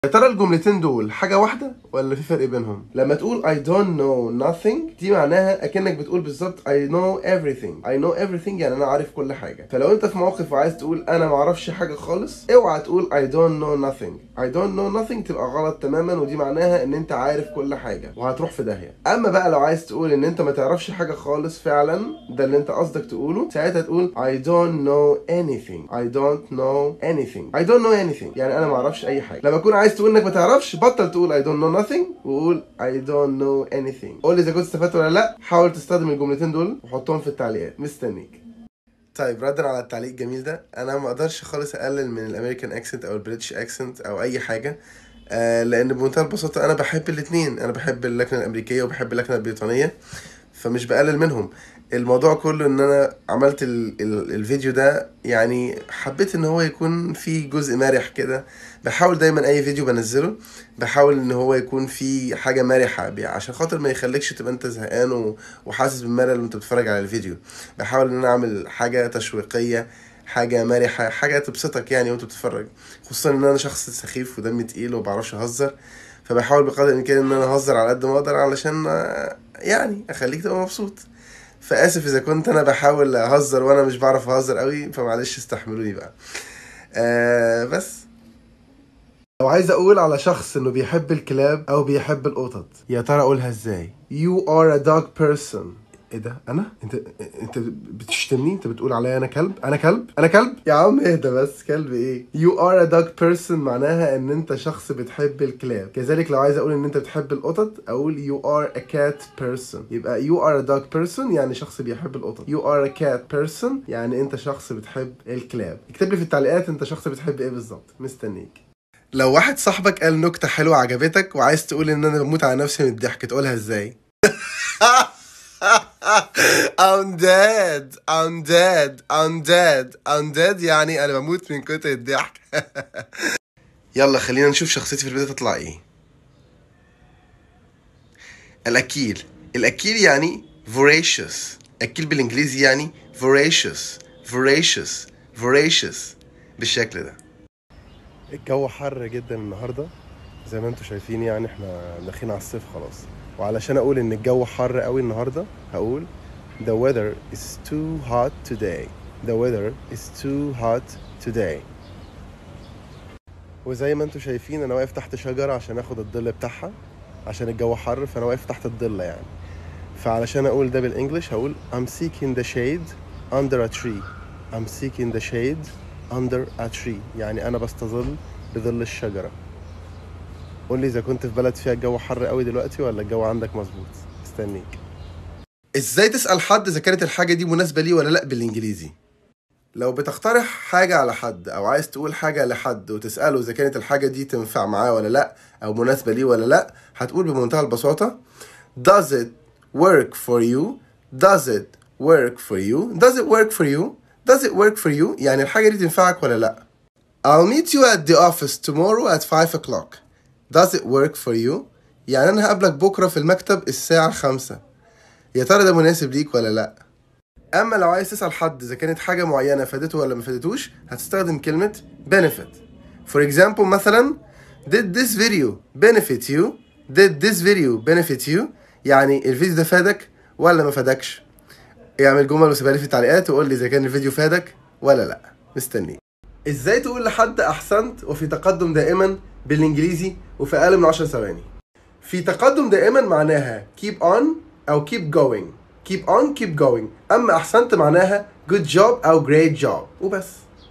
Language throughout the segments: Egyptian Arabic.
يا ترى الجملتين دول حاجة واحدة ولا في فرق بينهم؟ لما تقول I don't know nothing دي معناها أكنك بتقول بالظبط I know everything I know everything يعني أنا عارف كل حاجة فلو أنت في موقف وعايز تقول أنا معرفش حاجة خالص اوعى تقول I don't know nothing I don't know nothing تبقى غلط تماما ودي معناها إن أنت عارف كل حاجة وهتروح في داهية أما بقى لو عايز تقول إن أنت ما تعرفش حاجة خالص فعلا ده اللي أنت قصدك تقوله ساعتها تقول I don't know anything I don't know anything I don't know anything يعني أنا معرفش أي حاجة لما تكون عايز تقول إنك ما تعرفش بطل تقول I don't know nothing وقول I don't know anything قول لي إذا كنت استفدت ولا لأ حاول تستخدم الجملتين دول وحطهم في التعليقات مستنيك طيب ردا على التعليق الجميل ده انا ما اقدرش خالص اقلل من الامريكان اكسنت او البريتش اكسنت او اي حاجه آه لان بمنتهى البساطه انا بحب الاثنين انا بحب اللكنه الامريكيه وبحب اللكنه البريطانيه فمش بقلل منهم الموضوع كله ان انا عملت ال ال الفيديو ده يعني حبيت ان هو يكون فيه جزء مرح كده بحاول دايما اي فيديو بنزله بحاول ان هو يكون فيه حاجه مرحه بي- عشان خاطر ما يخليكش تبقى انت زهقان و- وحاسس بالملل وانت بتتفرج على الفيديو بحاول ان انا اعمل حاجه تشويقيه حاجه مرحه حاجه تبسطك يعني وانت بتتفرج خصوصا ان انا شخص سخيف ودمي تقيل ومبعرفش اهزر فبحاول بقدر الامكان ان انا اهزر على قد ما اقدر علشان آه، يعني اخليك تبقى مبسوط فاسف اذا كنت انا بحاول اهزر وانا مش بعرف اهزر قوي فمعلش استحملوني بقى آه بس لو عايز اقول على شخص انه بيحب الكلاب او بيحب القطط يا ترى اقولها ازاي you are a dog person ايه ده انا انت انت بتشتمني انت بتقول عليا انا كلب انا كلب انا كلب يا عم اهدى بس كلب ايه you are a dog person معناها ان انت شخص بتحب الكلاب كذلك لو عايز اقول ان انت بتحب القطط اقول you are a cat person يبقى you are a dog person يعني شخص بيحب القطط you are a cat person يعني انت شخص بتحب الكلاب اكتب لي في التعليقات انت شخص بتحب ايه بالظبط مستنيك لو واحد صاحبك قال نكتة حلوة عجبتك وعايز تقول ان انا بموت على نفسي من الضحك تقولها ازاي؟ I'm dead I'm dead I'm dead I'm dead يعني انا بموت من كتر الضحك يلا خلينا نشوف شخصيتي في البيت تطلع ايه الاكيل الاكيل يعني voracious اكيل بالانجليزي يعني voracious voracious voracious بالشكل ده الجو حر جدا النهارده زي ما انتم شايفين يعني احنا داخلين على الصيف خلاص وعلشان اقول ان الجو حر قوي النهارده هقول the weather is too hot today the weather is too hot today وزي ما انتم شايفين انا واقف تحت شجره عشان اخد الظل بتاعها عشان الجو حر فانا واقف تحت الظل يعني فعلشان اقول ده بالانجلش هقول I'm seeking the shade under a tree I'm seeking the shade under a tree يعني انا بستظل بظل الشجره قول لي اذا كنت في بلد فيها الجو حر قوي دلوقتي ولا الجو عندك مظبوط استنيك ازاي تسال حد اذا كانت الحاجه دي مناسبه ليه ولا لا بالانجليزي لو بتقترح حاجة على حد أو عايز تقول حاجة لحد وتسأله إذا كانت الحاجة دي تنفع معاه ولا لأ أو مناسبة ليه ولا لأ هتقول بمنتهى البساطة Does it work for you? Does it work for you? Does it work for you? Does it work for you? يعني الحاجة دي تنفعك ولا لأ I'll meet you at the office tomorrow at 5 o'clock Does it work for you? يعني أنا هقابلك بكرة في المكتب الساعة خمسة يا ترى ده مناسب ليك ولا لأ؟ اما لو عايز تسال حد اذا كانت حاجه معينه فادته ولا ما فادتوش هتستخدم كلمه benefit for example مثلا did this video benefit you did this video benefit you يعني الفيديو ده فادك ولا ما فادكش اعمل جمل وسيبها لي في التعليقات وقول لي اذا كان الفيديو فادك ولا لا مستني ازاي تقول لحد احسنت وفي تقدم دائما بالانجليزي وفي اقل من 10 ثواني في تقدم دائما معناها keep on او keep going keep on keep going اما احسنت معناها good job او great job وبس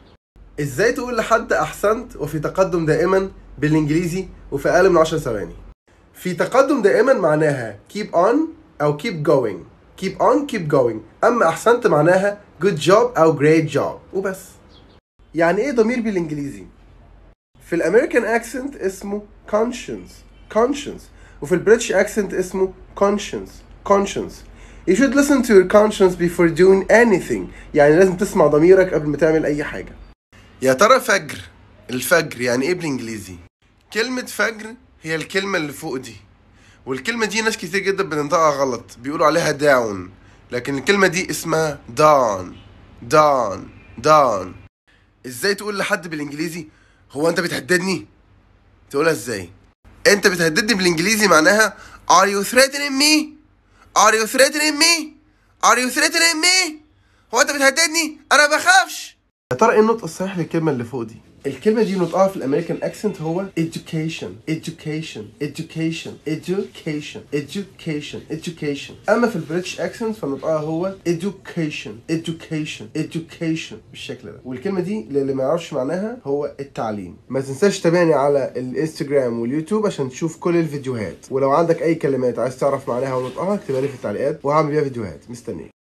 ازاي تقول لحد احسنت وفي تقدم دائما بالانجليزي وفي اقل من 10 ثواني في تقدم دائما معناها keep on او keep going keep on keep going اما احسنت معناها good job او great job وبس يعني ايه ضمير بالانجليزي في الامريكان اكسنت اسمه conscience conscience وفي البريتش اكسنت اسمه conscience conscience You should listen to your conscience before doing anything يعني لازم تسمع ضميرك قبل ما تعمل أي حاجة يا ترى فجر الفجر يعني إيه بالإنجليزي؟ كلمة فجر هي الكلمة اللي فوق دي والكلمة دي ناس كتير جدا بتنطقها غلط بيقولوا عليها داون لكن الكلمة دي اسمها دان دان دان ازاي تقول لحد بالانجليزي هو انت بتهددني تقولها ازاي انت بتهددني بالانجليزي معناها are you threatening me are you threatening me are you threatening me هو انت بتهددني انا بخافش يا ترى ايه النطق الصحيح للكلمه اللي فوق دي الكلمة دي نطقها في الامريكان اكسنت هو education education education education education education اما في البريتش اكسنت فنطقها هو education education education بالشكل ده والكلمة دي للي ما يعرفش معناها هو التعليم ما تنساش تتابعني على الانستجرام واليوتيوب عشان تشوف كل الفيديوهات ولو عندك اي كلمات عايز تعرف معناها ونطقها اكتبها لي في التعليقات وهعمل بيها فيديوهات مستنيك